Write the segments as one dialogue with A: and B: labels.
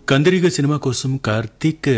A: కందిరిగ cinema కోసం కార్తీక్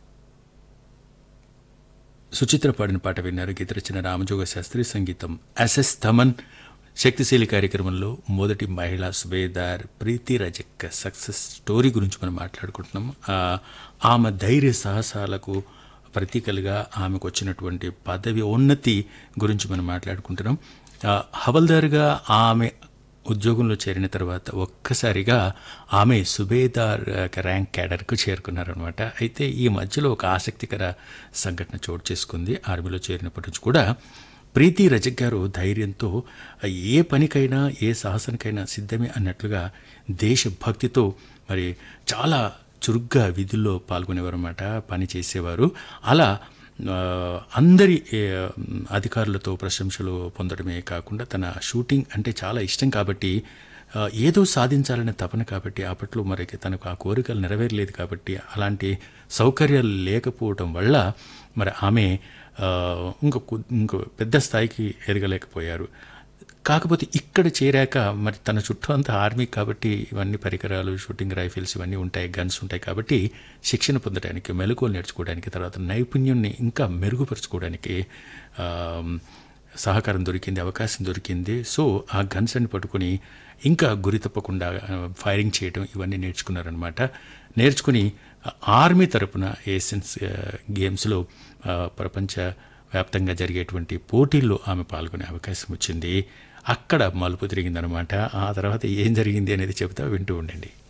A: సుచిత్ర పాడిన పాట విన్నారు గీత రచన రామజోగ శాస్త్రి సంగీతం ఎస్ఎస్ థమన్ శక్తిశీలి కార్యక్రమంలో మొదటి మహిళా సుబేదార్ ప్రీతి రజక్ సక్సెస్ స్టోరీ గురించి మనం మాట్లాడుకుంటున్నాం ఆ, ఆమె ధైర్య సాహసాలకు ప్రతీకలుగా ఆమెకు వచ్చినటువంటి పదవి ఉన్నతి గురించి మనం మాట్లాడుకుంటున్నాం ఆ, హవల్దార్గా ఆమె ఉద్యోగంలో చేరిన తర్వాత ఒక్కసారిగా ఆమె సుబేదార్ ఆ, ర్యాంక్ క్యాడర్కు చేరుకున్నారనమాట అయితే ఈ మధ్యలో ఒక ఆసక్తికర సంఘటన చోటు చేసుకుంది ఆర్మీలో చేరినప్పటి నుంచి కూడా ప్రీతి రజక్ గారు ధైర్యంతో ఏ పనికైనా ఏ సాహసానికైనా సిద్ధమే అన్నట్లుగా దేశభక్తితో మరి చాలా చురుగ్గా విధుల్లో పాల్గొనేవారు అనమాట పని చేసేవారు అలా ఆ, అందరి ఏ, అధికారులతో ప్రశంసలు పొందడమే కాకుండా తన షూటింగ్ అంటే చాలా ఇష్టం కాబట్టి ఆ, ఏదో సాధించాలనే తపన కాబట్టి అప్పట్లో మరి తనకు ఆ కోరికలు నెరవేరలేదు కాబట్టి అలాంటి సౌకర్యాలు లేకపోవడం వల్ల మరి ఆమె ఆ, ఇంకో కు- ఇంకో పెద్ద స్థాయికి ఎదగలేకపోయారు కాకపోతే ఇక్కడ చేరాక మరి తన చుట్టూ అంతా ఆర్మీ కాబట్టి ఇవన్నీ పరికరాలు షూటింగ్ రైఫిల్స్ ఇవన్నీ ఉంటాయి గన్స్ ఉంటాయి కాబట్టి శిక్షణ పొందడానికి మెలకువలు నేర్చుకోవడానికి తర్వాత నైపుణ్యాన్ని ఇంకా మెరుగుపరుచుకోవడానికి ఆ, సహకారం దొరికింది అవకాశం దొరికింది సో ఆ గన్స్ అని పట్టుకొని ఇంకా గురి తప్పకుండా ఆ, ఫైరింగ్ చేయడం ఇవన్నీ నేర్చుకున్నారనమాట నేర్చుకుని ఆర్మీ తరపున ఏషియన్స్ ఆ, గేమ్స్లో ఆ, ప్రపంచ వ్యాప్తంగా జరిగేటువంటి పోటీల్లో ఆమె పాల్గొనే అవకాశం వచ్చింది అక్కడ మలుపు తిరిగిందనమాట ఆ తర్వాత ఏం జరిగింది అనేది చెబుతా వింటూ ఉండండి